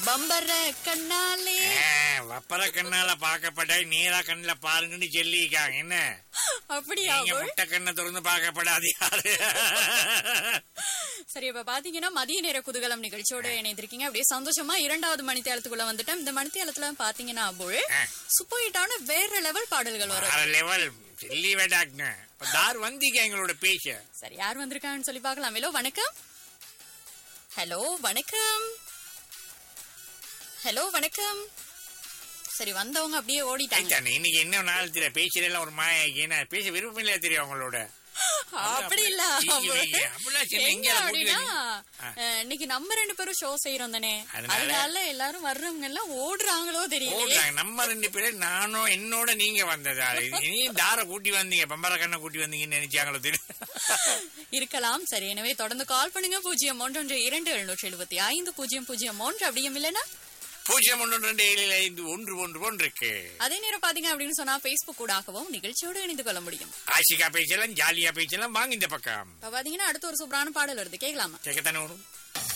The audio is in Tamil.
பம்பர கண்ணாலே வப்பர கண்ணால பாக்கப்பட்ட நீரா கண்ணுல பாருங்கன்னு சொல்லியிருக்காங்க என்ன அப்படியா நீங்க அபுல் முட்டை கண்ணை திறந்து பார்க்கப்படாது யாரு சரி இப்ப பாத்தீங்கன்னா மதிய நேர குதூகலம் நிகழ்ச்சியோட இணைந்திருக்கீங்க அப்படியே சந்தோஷமா இரண்டாவது மணித்தியாலத்துக்குள்ள வந்துட்டோம் இந்த மணித்தியாலத்துல பாத்தீங்கன்னா அபுல் சூப்பர் ஹிட்டான வேற லெவல் பாடல்கள் வரும் வேற லெவல் சொல்லி வேண்டாங்க இப்ப தார் வந்தீங்க எங்களோட பேச்ச சரி யார் வந்திருக்காங்கன்னு சொல்லி பார்க்கலாம் ஹலோ வணக்கம் ஹலோ வணக்கம் ஹலோ வணக்கம் சரி வந்தவங்க அப்படியே ஓடிட்டாங்க ஐத்தானே, இன்னைக்கு என்ன நாள் தெரியும் பேசுறதுல ஒரு மாய என்ன பேச விருப்பம் இல்லையா தெரியும் அவங்களோட அப்படி இல்ல ஐயோ, அபுல். ஐயோ, அப்படிலாம் சரி, எங்க எங்கேயாவது அப்படின்னா கூட்டி அஹ், இன்னைக்கு நம்ம ரெண்டு பேரும் ஷோ செய்யறோம் தானே அதனால? அதனால எல்லாரும் வர்றவங்க எல்லாம் ஓடுறாங்களோ தெரியல ஓடுறாங்க நம்ம ரெண்டு பேரும் நானும் என்னோட நீங்க வந்ததா நீ தார கூட்டி வந்தீங்க பம்பர கண்ணை கூட்டி வந்தீங்கன்னு நினைச்சாங்களோ தெரியும் இருக்கலாம் சரி எனவே தொடர்ந்து கால் பண்ணுங்க பூஜ்ஜியம் ஒன்றொன்று இரண்டு எழுநூற்றி எழுபத்தி ஐந்து பூஜ்ஜியம் பூஜ்ஜியம் ஒன்று அப்படியும் இல்லைன்னா பூஜ்ஜியம் ஒன்று ரெண்டு ஏழு ஐந்து ஒன்று ஒன்று ஒன்று இருக்கு அதே நேரம் பாத்தீங்க அப்படின்னு சொன்னா பேஸ்புக் கூடாகவும் நிகழ்ச்சியோடு இணைந்து கொள்ள முடியும் ஆஷிகா பேச்செல்லாம் ஜாலியா பேச்செல்லாம் வாங்க இந்த பக்கம் இப்ப பாத்தீங்கன்னா அடுத்து ஒரு சூப்பரான பாடல் வருது கேட்கலாமா கேட்கத்தானே வரும்